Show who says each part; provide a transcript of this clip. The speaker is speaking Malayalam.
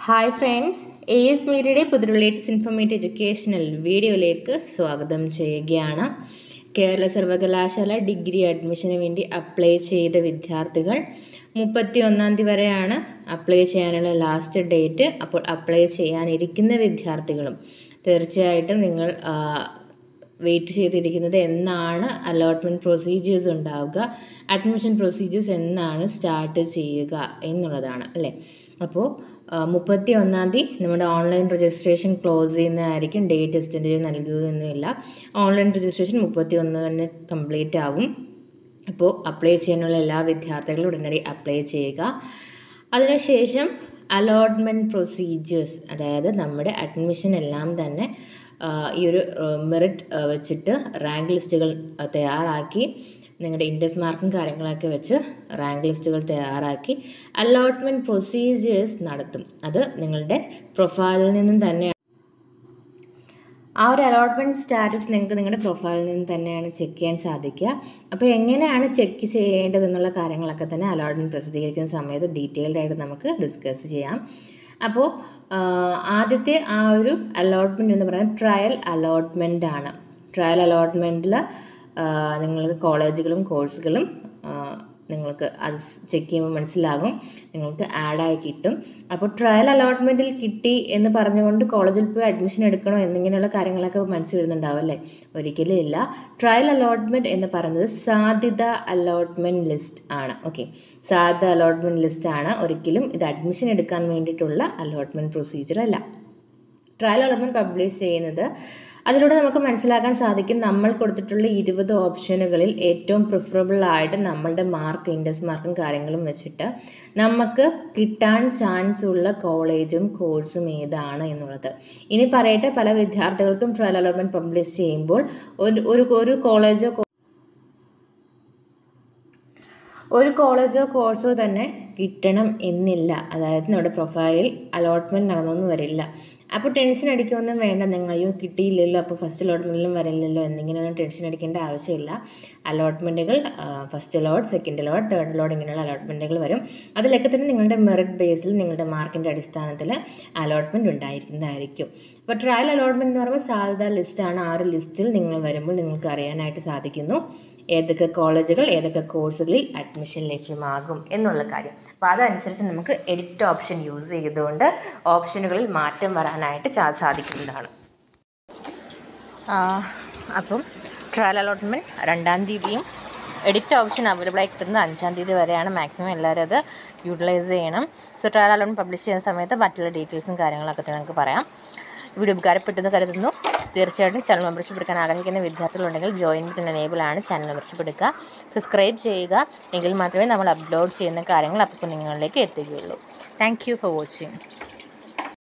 Speaker 1: ഹായ് ഫ്രണ്ട്സ് എ എസ് മീഡിയയുടെ പുതിയ ലേറ്റസ്റ്റ് ഇൻഫോർമേറ്റീവ് എഡ്യൂക്കേഷണൽ വീഡിയോയിലേക്ക് സ്വാഗതം ചെയ്യുകയാണ് കേരള സർവകലാശാല ഡിഗ്രി അഡ്മിഷന് വേണ്ടി അപ്ലൈ ചെയ്ത വിദ്യാർത്ഥികൾ മുപ്പത്തി ഒന്നാം തീയതി വരെയാണ് അപ്ലൈ ചെയ്യാനുള്ള ലാസ്റ്റ് ഡേറ്റ് അപ്പോൾ അപ്ലൈ ചെയ്യാനിരിക്കുന്ന വിദ്യാർത്ഥികളും തീർച്ചയായിട്ടും നിങ്ങൾ വെയിറ്റ് ചെയ്തിരിക്കുന്നത് എന്നാണ് അലോട്ട്മെൻറ്റ് പ്രൊസീജിയേഴ്സ് ഉണ്ടാവുക അഡ്മിഷൻ പ്രൊസീജിയേഴ്സ് എന്നാണ് സ്റ്റാർട്ട് ചെയ്യുക എന്നുള്ളതാണ് അല്ലേ അപ്പോൾ മുപ്പത്തി ഒന്നാം തീയതി നമ്മുടെ ഓൺലൈൻ രജിസ്ട്രേഷൻ ക്ലോസ് ചെയ്യുന്നതായിരിക്കും ഡേറ്റ് എക്സ്റ്റെൻഡ് ചെയ്ത് നൽകുകയൊന്നുമില്ല ഓൺലൈൻ രജിസ്ട്രേഷൻ മുപ്പത്തി ഒന്നിന് കംപ്ലീറ്റ് ആവും അപ്പോൾ അപ്ലൈ ചെയ്യാനുള്ള എല്ലാ വിദ്യാർത്ഥികളും ഉടനടി അപ്ലൈ ചെയ്യുക അതിനുശേഷം അലോട്ട്മെൻറ്റ് പ്രൊസീജിയേഴ്സ് അതായത് നമ്മുടെ അഡ്മിഷൻ എല്ലാം തന്നെ ഈ ഒരു മെറിറ്റ് വെച്ചിട്ട് റാങ്ക് ലിസ്റ്റുകൾ തയ്യാറാക്കി നിങ്ങളുടെ ഇൻഡസ് മാർക്കും കാര്യങ്ങളൊക്കെ വെച്ച് റാങ്ക് ലിസ്റ്റുകൾ തയ്യാറാക്കി അലോട്ട്മെൻറ്റ് പ്രൊസീജിയേഴ്സ് നടത്തും അത് നിങ്ങളുടെ പ്രൊഫൈലിൽ നിന്നും തന്നെ ആ ഒരു അലോട്ട്മെൻറ്റ് സ്റ്റാറ്റസ് നിങ്ങൾക്ക് നിങ്ങളുടെ പ്രൊഫൈലിൽ നിന്ന് തന്നെയാണ് ചെക്ക് ചെയ്യാൻ സാധിക്കുക അപ്പോൾ എങ്ങനെയാണ് ചെക്ക് ചെയ്യേണ്ടതെന്നുള്ള കാര്യങ്ങളൊക്കെ തന്നെ അലോട്ട്മെൻറ്റ് പ്രസിദ്ധീകരിക്കുന്ന സമയത്ത് ഡീറ്റെയിൽഡ് ആയിട്ട് നമുക്ക് ഡിസ്കസ് ചെയ്യാം അപ്പോൾ ആദ്യത്തെ ആ ഒരു അലോട്ട്മെൻറ്റ് എന്ന് പറയുന്നത് ട്രയൽ അലോട്ട്മെൻ്റ് ആണ് ട്രയൽ അലോട്ട്മെൻറ്റിൽ നിങ്ങൾക്ക് കോളേജുകളും കോഴ്സുകളും നിങ്ങൾക്ക് അത് ചെക്ക് ചെയ്യുമ്പോൾ മനസ്സിലാകും നിങ്ങൾക്ക് ആഡായി കിട്ടും അപ്പോൾ ട്രയൽ അലോട്ട്മെൻറ്റിൽ കിട്ടി എന്ന് പറഞ്ഞുകൊണ്ട് കോളേജിൽ പോയി അഡ്മിഷൻ എടുക്കണോ എന്നിങ്ങനെയുള്ള കാര്യങ്ങളൊക്കെ മനസ്സിൽ വരുന്നുണ്ടാവും അല്ലേ ഒരിക്കലും ഇല്ല ട്രയൽ അലോട്ട്മെൻറ്റ് എന്ന് പറയുന്നത് സാധ്യത അലോട്ട്മെൻറ്റ് ലിസ്റ്റ് ആണ് ഓക്കെ സാധ്യത അലോട്ട്മെൻറ്റ് ലിസ്റ്റ് ആണ് ഒരിക്കലും ഇത് അഡ്മിഷൻ എടുക്കാൻ വേണ്ടിയിട്ടുള്ള അലോട്ട്മെൻറ്റ് പ്രൊസീജിയർ അല്ല ട്രയൽ അലോട്ട്മെൻറ്റ് പബ്ലിഷ് ചെയ്യുന്നത് അതിലൂടെ നമുക്ക് മനസ്സിലാക്കാൻ സാധിക്കും നമ്മൾ കൊടുത്തിട്ടുള്ള ഇരുപത് ഓപ്ഷനുകളിൽ ഏറ്റവും പ്രിഫറബിൾ ആയിട്ട് നമ്മളുടെ മാർക്ക് ഇൻഡസ് മാർക്കും കാര്യങ്ങളും വെച്ചിട്ട് നമുക്ക് കിട്ടാൻ ചാൻസ് ഉള്ള കോളേജും കോഴ്സും ഏതാണ് എന്നുള്ളത് ഇനി പറയട്ടെ പല വിദ്യാർത്ഥികൾക്കും ട്രയൽ അലോട്ട്മെൻറ്റ് പബ്ലിഷ് ചെയ്യുമ്പോൾ ഒരു ഒരു ഒരു കോളേജോ ഒരു കോളേജോ കോഴ്സോ തന്നെ കിട്ടണം എന്നില്ല അതായത് നമ്മുടെ പ്രൊഫൈലിൽ അലോട്ട്മെൻറ്റ് നടന്നൊന്നും വരില്ല അപ്പോൾ ടെൻഷൻ അടിക്കുകയൊന്നും വേണ്ട നിങ്ങൾ അയ്യോ കിട്ടിയില്ലല്ലോ അപ്പോൾ ഫസ്റ്റ് അലോട്ട്മെൻറ്റിലും വരില്ലല്ലോ എന്നിങ്ങനെയൊന്നും ടെൻഷൻ അടിക്കേണ്ട ആവശ്യമില്ല അലോട്ട്മെൻറ്റുകൾ first allot second allot third allot ഇങ്ങനെയുള്ള അലോട്ട്മെൻറ്റുകൾ വരും അതിലൊക്കെ തന്നെ നിങ്ങളുടെ മെറിറ്റ് ബേസിൽ നിങ്ങളുടെ മാർക്കിൻ്റെ അടിസ്ഥാനത്തിൽ അലോട്ട്മെൻറ്റ് ഉണ്ടായിരിക്കുന്നതായിരിക്കും അപ്പോൾ ട്രയൽ അലോട്ട്മെൻറ്റ് എന്ന് പറയുമ്പോൾ സാധ്യത ലിസ്റ്റാണ് ആ ഒരു ലിസ്റ്റിൽ നിങ്ങൾ വരുമ്പോൾ നിങ്ങൾക്ക് അറിയാനായിട്ട് സാധിക്കുന്നു ഏതൊക്കെ കോളേജുകൾ ഏതൊക്കെ കോഴ്സുകളിൽ അഡ്മിഷൻ ലഭ്യമാകും എന്നുള്ള കാര്യം അപ്പോൾ അതനുസരിച്ച് നമുക്ക് എഡിറ്റ് ഓപ്ഷൻ യൂസ് ചെയ്തുകൊണ്ട് ഓപ്ഷനുകളിൽ മാറ്റം വരാനായിട്ട് സാധിക്കുന്നതാണ് അപ്പം ട്രയൽ അലോട്ട്മെൻറ്റ് രണ്ടാം തീയതിയും എഡിറ്റ് ഓപ്ഷൻ അവൈലബിൾ ആയി കിട്ടുന്നത് അഞ്ചാം തീയതി വരെയാണ് മാക്സിമം എല്ലാവരും അത് യൂട്ടിലൈസ് ചെയ്യണം സോ ട്രയൽ അലോട്ട്മെൻറ്റ് പബ്ലിഷ് ചെയ്യുന്ന സമയത്ത് മറ്റുള്ള ഡീറ്റെയിൽസും കാര്യങ്ങളൊക്കെ നിങ്ങൾക്ക് പറയാം വീഡിയോ ഉപകാരപ്പെട്ടെന്ന് കരുതുന്നു തീർച്ചയായിട്ടും ചാനൽ മെമ്പർഷിപ്പ് എടുക്കാൻ ആഗ്രഹിക്കുന്ന വിദ്യാർത്ഥികളുണ്ടെങ്കിൽ ജോയിൻ ബട്ടൺ എനേബിൾ ആണ് ചാനൽ മെമ്പർഷിപ്പ് എടുക്കുക സബ്സ്ക്രൈബ് ചെയ്യുക എങ്കിൽ മാത്രമേ നമ്മൾ അപ്ലോഡ് ചെയ്യുന്ന കാര്യങ്ങൾ അപ്പോൾ നിങ്ങളിലേക്ക് എത്തുകയുള്ളൂ താങ്ക് ഫോർ വാച്ചിങ്